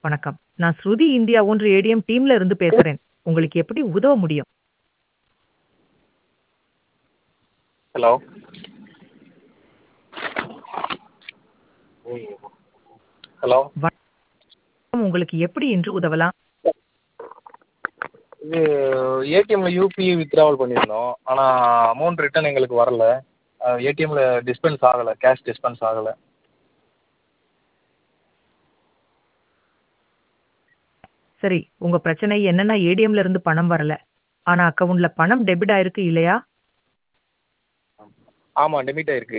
வணக்கம் நான் ஸ்ருதி இந்தியா ஒன்று ஏடிஎம் டீம்ல இருந்து பேசுறேன் உங்களுக்கு எப்படி உதவ முடியும் ஹலோ ஹலோ உங்களுக்கு எப்படி இன்று உதவலாம் இது ஏடிஎம்ல யூபிஐ வித்ட்ராவல் பண்ணியிருந்தோம் ஆனால் அமௌண்ட் ரிட்டர்ன் எங்களுக்கு வரல ஏடிஎம்ல டிஸ்பென்ஸ் ஆகலை கேஷ் டிஸ்பென்ஸ் ஆகலை சரி உங்க பிரச்சனை என்னன்னா ஏடிஎம்ல இருந்து பணம் வரல ஆனா அக்கவுண்ட்ல பணம் டெபிட் ஆயிருக்கு இல்லையா ஆமாம் டெபிட் ஆயிருக்கு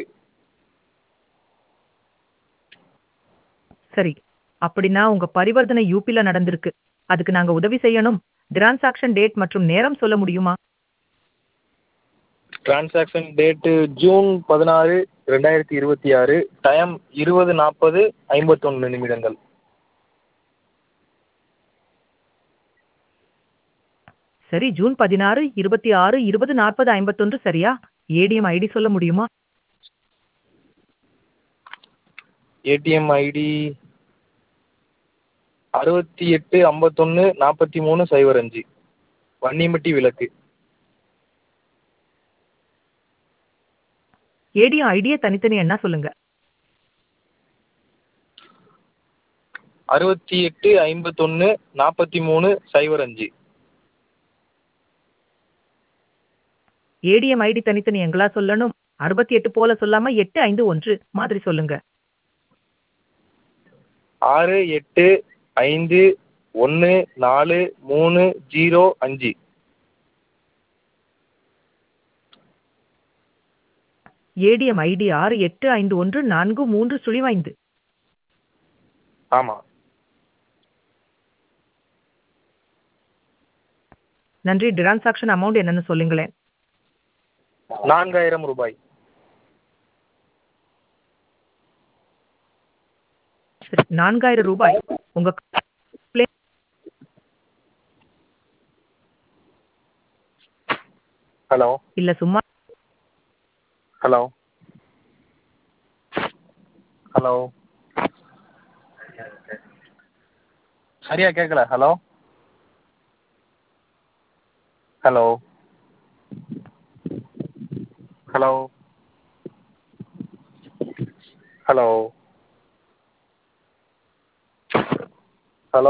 சரி அப்படின்னா உங்க பரிவர்த்தனை யூபில நடந்திருக்கு அதுக்கு நாங்க உதவி செய்யணும் டிரான்சாக்ஷன் டேட் மற்றும் நேரம் சொல்ல முடியுமா டிரான்சாக்ஷன் டேட்டு ஜூன் பதினாறு ரெண்டாயிரத்தி இருபத்தி ஆறு டைம் இருபது நாற்பது ஐம்பத்தொன்று நிமிடங்கள் சரி ஜூன் பதினாறு இருபத்தி ஆறு இருபது நாற்பது ஐம்பத்தொன்று சரியா ஏடிஎம் ஐடி சொல்ல முடியுமா ஏடிஎம் ஐடி அறுபத்தி எட்டு ஐம்பத்தொன்று நாற்பத்தி மூணு சைபர் அஞ்சு வன்னியம்பட்டி விளக்கு ஏடிஎம் ஐடியை தனித்தனி என்ன சொல்லுங்க அறுபத்தி எட்டு ஐம்பத்தொன்று நாற்பத்தி மூணு சைபர் அஞ்சு ஏடிஎம் ஐடி தனித்தனி எங்களா சொல்லணும் அறுபத்தி எட்டு போல சொல்லாம எட்டு ஐந்து ஒன்று மாதிரி சொல்லுங்க ஆறு எட்டு ஐந்து ஒன்று நாலு மூணு ஜீரோ அஞ்சு ஏடிஎம் ஐடி ஆறு எட்டு ஐந்து ஒன்று நான்கு மூன்று சுழிவு ஐந்து ஆமாம் நன்றி டிரான்சாக்ஷன் அமௌண்ட் என்னன்னு சொல்லுங்களேன் நான்காயிரம் ரூபாய் சரி நான்காயிரம் ரூபாய் உங்க play- ஹலோ இல்ல சும்மா ஹலோ ஹலோ சரியா கேட்கல hello hello hello hello hello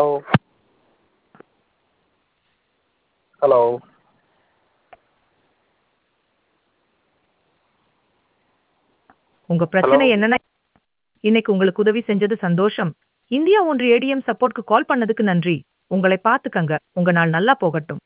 hello உங்க பிரச்சனை Hello? என்னன்னா இன்னைக்கு உங்களுக்கு உதவி செஞ்சது சந்தோஷம் இந்தியா ஒன்று ஏடிஎம் சப்போர்ட்க்கு கால் பண்ணதுக்கு நன்றி உங்களை பார்த்துக்கங்க உங்க நாள் நல்லா போகட்டும்